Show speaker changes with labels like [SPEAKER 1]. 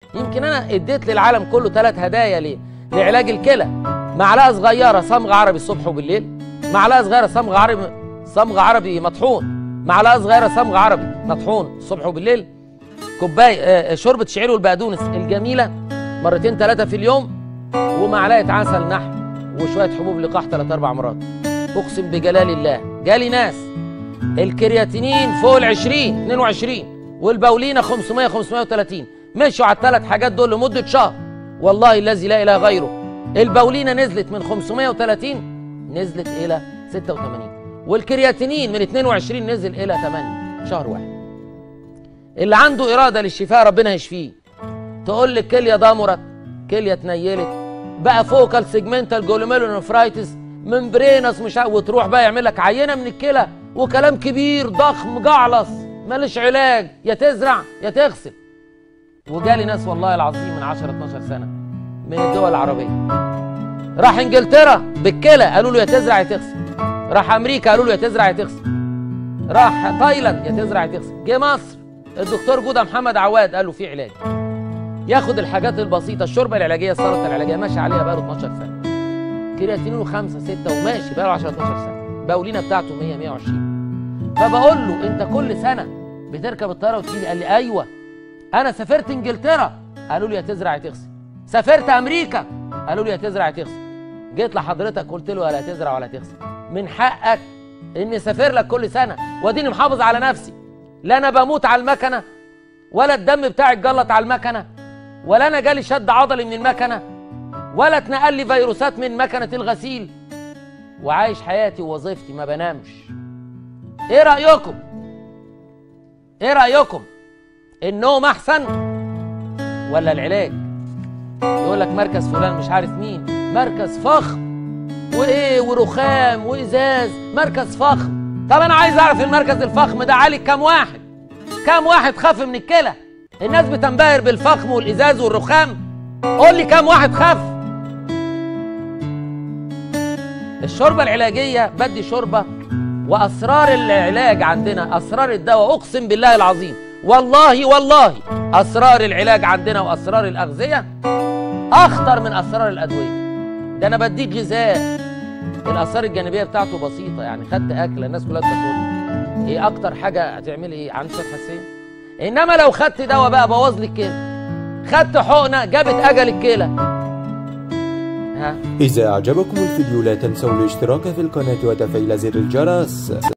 [SPEAKER 1] يمكن انا اديت للعالم كله ثلاث هدايا ليه لعلاج الكلى معلقه صغيره صمغ عربي الصبح وبالليل معلقه صغيره صمغ عربي صمغ عربي مطحون معلقه صغيره صمغ عربي مطحون الصبح وبالليل كوبايه آه، شوربه شعير والبقدونس الجميله مرتين ثلاثه في اليوم ومعلقه عسل نحل وشويه حبوب لقاح ثلاث اربع مرات اقسم بجلال الله جالي ناس الكرياتينين فوق ال 20 22 والبولينا 500 530 مشوا على الثلاث حاجات دول لمده شهر والله الذي لا اله غيره البولينا نزلت من 530 نزلت الى 86 والكرياتينين من 22 نزل الى 8 شهر واحد اللي عنده اراده للشفاء ربنا يشفيه تقول لك كليه ضمرت كليه اتنيلت بقى فوكال سيجمنتال جولوميرولونفرايتس ممبرينس مش عارف وتروح بقى يعمل لك عينه من الكلى وكلام كبير ضخم جعلص مالش علاج يا تزرع يا تغسل وجالي ناس والله العظيم من 10 12 سنه من الدول العربيه راح انجلترا بالكلى قالوا له يا تزرع يا تغسل راح امريكا قالوا له يا تزرع يا تغسل راح تايلاند يا تزرع يا تغسل جه مصر الدكتور جوده محمد عواد قال له في علاج ياخد الحاجات البسيطه الشوربه العلاجيه السلطه العلاجيه ماشي عليها بقاله 12 سنه كرياتينينه 5 6 وماشي بقاله 10 12 سنه باولينا بتاعته 100 120 فبقول له انت كل سنه بتركب الطياره وتجيلي قال لي ايوه انا سافرت انجلترا قالوا لي يا تزرع يا تغسل سافرت امريكا قالوا لي يا تزرع يا تغسل جيت لحضرتك قلت له ولا تزرع ولا تغسل من حقك اني اسافر لك كل سنه واديني محافظ على نفسي لا انا بموت على المكنه ولا الدم بتاعي اتجلط على المكنه ولا انا جالي شد عضلي من المكنه ولا اتنقل لي فيروسات من مكنه الغسيل وعايش حياتي ووظيفتي ما بنامش ايه رايكم ايه رايكم النوم احسن ولا العلاج يقول لك مركز فلان مش عارف مين مركز فخم وايه ورخام وازاز مركز فخم طب انا عايز اعرف المركز الفخم ده عالي كام واحد كام واحد خاف من الكلى الناس بتنبهر بالفخم والازاز والرخام قول لي كام واحد خاف الشوربه العلاجيه بدي شوربه واسرار العلاج عندنا اسرار الدواء اقسم بالله العظيم والله والله اسرار العلاج عندنا واسرار الاغذيه اخطر من اسرار الادويه ده انا بديك غذاء الاثار الجانبيه بتاعته بسيطه يعني خدت اكله الناس كلها بتاكلها ايه اكتر حاجه هتعملي ايه عندك حساسيه انما لو خدت دواء بقى بوظ لك الكلى خدت حقنه جابت اجل الكلى ها
[SPEAKER 2] إذا أعجبكم الفيديو لا تنسوا الاشتراك في القناة وتفعيل زر الجرس